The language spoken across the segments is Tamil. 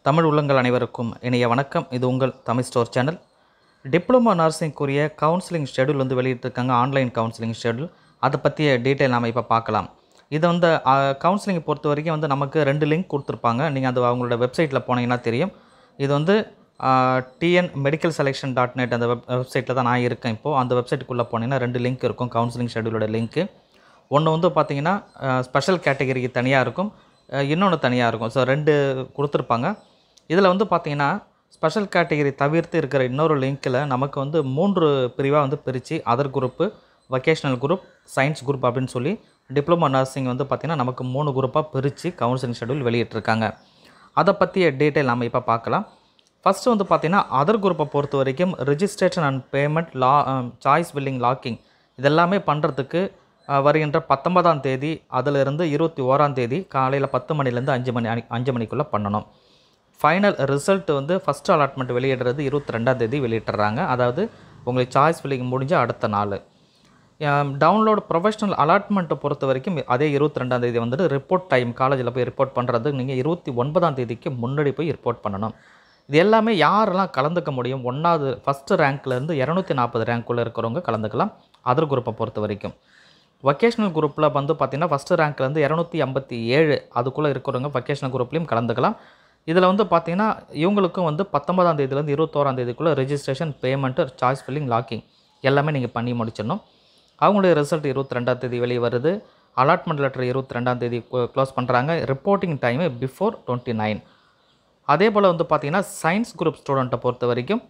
தமிழ் உள்ளங்கள் அனைவருக்கும் இனிய வணக்கம் இது உங்கள் தமிழ் ஸ்டோர் சேனல் டிப்ளமோ நர்சிங்குரிய கவுன்சிலிங் ஷெடியூல் வந்து வெளியிட்டிருக்காங்க ஆன்லைன் கவுன்சிலிங் ஷெடியூல் அதை பற்றிய டீட்டெயில் நாம் இப்போ பார்க்கலாம் இது வந்து கவுன்சிலிங் பொறுத்த வரைக்கும் வந்து நமக்கு ரெண்டு லிங்க் கொடுத்துருப்பாங்க நீங்கள் அது அவங்களோட வெப்சைட்டில் போனீங்கன்னா தெரியும் இது வந்து TN medical selection dot net அந்த வெப் வெப்சைட்டில் தான் நான் இருக்கேன் இப்போது அந்த வெப்சைட்டுக்குள்ளே போனீங்கன்னா ரெண்டு லிங்க் இருக்கும் கவுன்சிலிங் ஷெடியூலோட லிங்க்கு ஒன்று வந்து பார்த்தீங்கன்னா ஸ்பெஷல் கேட்டகரிக்கு தனியாக இருக்கும் இன்னொன்று தனியாக இருக்கும் ஸோ ரெண்டு கொடுத்துருப்பாங்க இதில் வந்து பார்த்தீங்கன்னா ஸ்பெஷல் கேட்டகரி தவிர்த்து இருக்கிற இன்னொரு லிங்க்கில் நமக்கு வந்து மூன்று பிரிவாக வந்து பிரித்து other group vocational group science group அப்படின்னு சொல்லி டிப்ளமோ நர்சிங் வந்து பார்த்திங்கன்னா நமக்கு மூணு குரூப்பாக பிரித்து கவுன்சிலிங் ஷெடியூல் வெளியிட்டிருக்காங்க அதை பற்றிய டீட்டெயில் நம்ம இப்போ பார்க்கலாம் ஃபஸ்ட்டு வந்து பார்த்திங்கன்னா அதர் குரூப்பை பொறுத்த வரைக்கும் ரிஜிஸ்ட்ரேஷன் அண்ட் பேமெண்ட் லா சாய்ஸ் பில்லிங் லாக்கிங் இதெல்லாமே பண்ணுறதுக்கு வருகின்ற பத்தொன்பதாம் தேதி அதிலிருந்து இருபத்தி ஓராம் தேதி காலையில் பத்து மணிலேருந்து அஞ்சு மணி அஞ்சு மணிக்குள்ளே பண்ணணும் ஃபைனல் ரிசல்ட் வந்து ஃபஸ்ட்டு அலாட்மெண்ட் வெளியிடுறது இருபத்தி ரெண்டாம் தேதி வெளியிட்டுறாங்க அதாவது உங்களுக்கு சாய்ஸ் ஃபில்லிங் முடிஞ்ச அடுத்த நாள் டவுன்லோட் ப்ரொஃபஷனல் அலாட்மெண்ட்டை பொறுத்த வரைக்கும் அதே இருபத்தி ரெண்டாம் தேதி வந்துட்டு ரிப்போர்ட் டைம் காலேஜில் போய் ரிப்போர்ட் பண்ணுறது நீங்கள் இருபத்தி ஒன்பதாம் தேதிக்கு முன்னாடி போய் ரிப்போர்ட் பண்ணணும் இது எல்லாமே யாரெல்லாம் கலந்துக்க முடியும் ஒன்றாவது ஃபஸ்ட்டு ரேங்க்லேருந்து இரநூத்தி நாற்பது ரேங்க்குள்ளே இருக்கிறவங்க கலந்துக்கலாம் அதர் குரூப்பை பொறுத்த வரைக்கும் வொக்கேஷ்னல் குரூப்பில் வந்து பார்த்திங்கன்னா ஃபஸ்ட்டு ரேங்க்லேருந்து இரநூத்தி ஐம்பத்தி ஏழு அதுக்குள்ளே இருக்கிறவங்க வொக்கேஷ்னல் குரூப்லேயும் கலந்துக்கலாம் இதில் வந்து பார்த்திங்கன்னா இவங்களுக்கும் வந்து பத்தொன்பதாம் தேதியிலேருந்து இருபத்தோராம் தேதிக்குள்ளே registration payment choice filling locking எல்லாமே நீங்கள் பண்ணி முடிச்சிடணும் அவங்களுடைய ரிசல்ட் இருபத்தி ரெண்டாம் தேதி வெளியே வருது அலாட்மெண்ட் லெட்டர் இருபத்தி ரெண்டாம் தேதி க்ளோஸ் பண்ணுறாங்க reporting time before twenty nine அதே போல் வந்து பார்த்திங்கன்னா சயின்ஸ் குரூப் ஸ்டூடெண்ட்டை பொறுத்த வரைக்கும்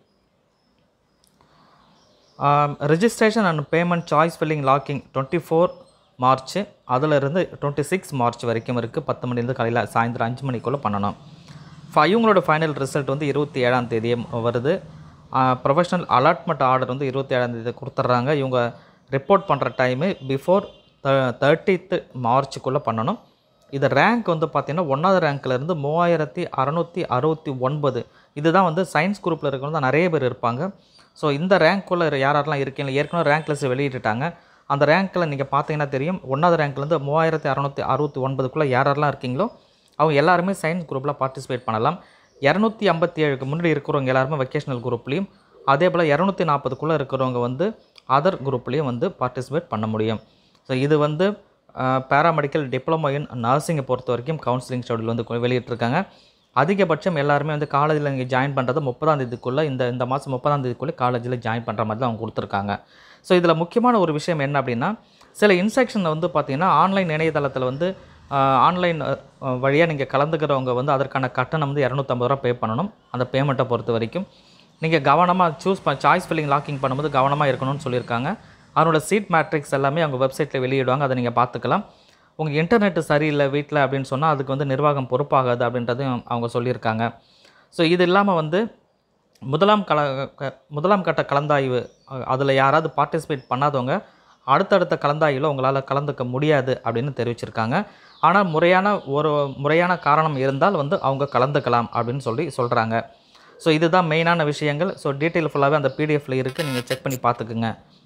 registration and payment choice filling locking twenty four March அதிலிருந்து டுவெண்ட்டி சிக்ஸ் மார்ச் வரைக்கும் இருக்குது பத்து மணிலேருந்து காலையில் சாயந்தரம் அஞ்சு மணிக்குள்ளே பண்ணணும் ஃப இவங்களோட ஃபைனல் ரிசல்ட் வந்து இருபத்தி ஏழாம் தேதியே வருது ப்ரொஃபஷனல் அலாட்மெண்ட் ஆர்டர் வந்து இருபத்தி ஏழாம் தேதி கொடுத்துட்றாங்க இவங்க ரிப்போர்ட் பண்ணுற டைமு பிஃபோர் த தேர்ட்டித்து மார்ச்சுக்குள்ளே பண்ணணும் இது ரேங்க் வந்து பார்த்திங்கன்னா ஒன்றாவது ரேங்க்லேருந்து மூவாயிரத்தி அறநூற்றி அறுபத்தி ஒன்பது இதுதான் வந்து சயின்ஸ் குரூப்பில் இருக்கிறவங்க நிறைய பேர் இருப்பாங்க ஸோ இந்த ரேங்க்குள்ளே யார் யாரெல்லாம் இருக்கீங்க ஏற்கனவே ரேங்க் லிஸ்ட் வெளியிட்டுட்டாங்க அந்த ரேங்க்கில் நீங்கள் பார்த்தீங்கன்னா தெரியும் ஒன்றாவது ரேங்க்லேருந்து மூவாயிரத்தி அறநூற்றி அறுபத்தி ஒன்பதுக்குள்ளே யாரெல்லாம் இருக்கீங்களோ அவங்க எல்லாருமே சயின்ஸ் குரூப்பில் பார்ட்டிசிபேட் பண்ணலாம் இரநூத்தி ஐம்பத்தி ஏழுக்கு முன்னாடி இருக்கிறவங்க எல்லாருமே வெக்கேஷனல் குரூப்லேயும் அதே போல் இரநூத்தி நாற்பதுக்குள்ளே இருக்கிறவங்க வந்து அதர் குரூப்லேயும் வந்து பார்ட்டிசிபேட் பண்ண முடியும் ஸோ இது வந்து பேராமெடிக்கல் டிப்ளமோ இன் நர்சிங்கை பொறுத்த வரைக்கும் கவுன்சிலிங் ஷெடியூல் வந்து வெளியிட்டிருக்காங்க அதிகபட்சம் எல்லாருமே வந்து காலேஜில் இங்கே ஜாயின் பண்ணுறது முப்பதாம் தேதிக்குள்ளே இந்த இந்த மாதம் முப்பதாம் தேதிக்குள்ளே காலேஜில் ஜாயின் பண்ணுற மாதிரி தான் அவங்க கொடுத்துருக்காங்க ஸோ இதில் முக்கியமான ஒரு விஷயம் என்ன அப்படின்னா சில இன்ஸ்ட்ரக்ஷன் வந்து பார்த்திங்கன்னா ஆன்லைன் இணையதளத்தில் வந்து ஆன்லைன் வழியாக நீங்கள் கலந்துக்கிறவங்க வந்து அதற்கான கட்டணம் வந்து இரநூத்தம்பது ரூபா பே பண்ணணும் அந்த பேமெண்ட்டை பொறுத்த வரைக்கும் நீங்கள் கவனமாக சூஸ் ப சாய்ஸ் ஃபில்லிங் லாக்கிங் பண்ணும்போது கவனமாக இருக்கணும்னு சொல்லியிருக்காங்க அதனோட சீட் மேட்ரிக்ஸ் எல்லாமே அவங்க வெப்சைட்டில் வெளியிடுவாங்க அதை நீங்கள் பார்த்துக்கலாம் உங்கள் இன்டர்நெட்டு சரியில்லை வீட்டில் அப்படின்னு சொன்னால் அதுக்கு வந்து நிர்வாகம் பொறுப்பாகாது அப்படின்றதையும் அவங்க சொல்லியிருக்காங்க ஸோ இது இல்லாமல் வந்து முதலாம் கல முதலாம் கட்ட கலந்தாய்வு அதில் யாராவது பார்ட்டிசிபேட் பண்ணாதவங்க அடுத்தடுத்த கலந்தாய்வில் உங்களால் கலந்துக்க முடியாது அப்படின்னு தெரிவிச்சிருக்காங்க ஆனால் முறையான ஒரு முறையான காரணம் இருந்தால் வந்து அவங்க கலந்துக்கலாம் அப்படின்னு சொல்லி சொல்கிறாங்க ஸோ இதுதான் மெயினான விஷயங்கள் ஸோ டீட்டெயில் ஃபுல்லாகவே அந்த பிடிஎஃப்பில் இருக்குது நீங்கள் செக் பண்ணி பார்த்துக்குங்க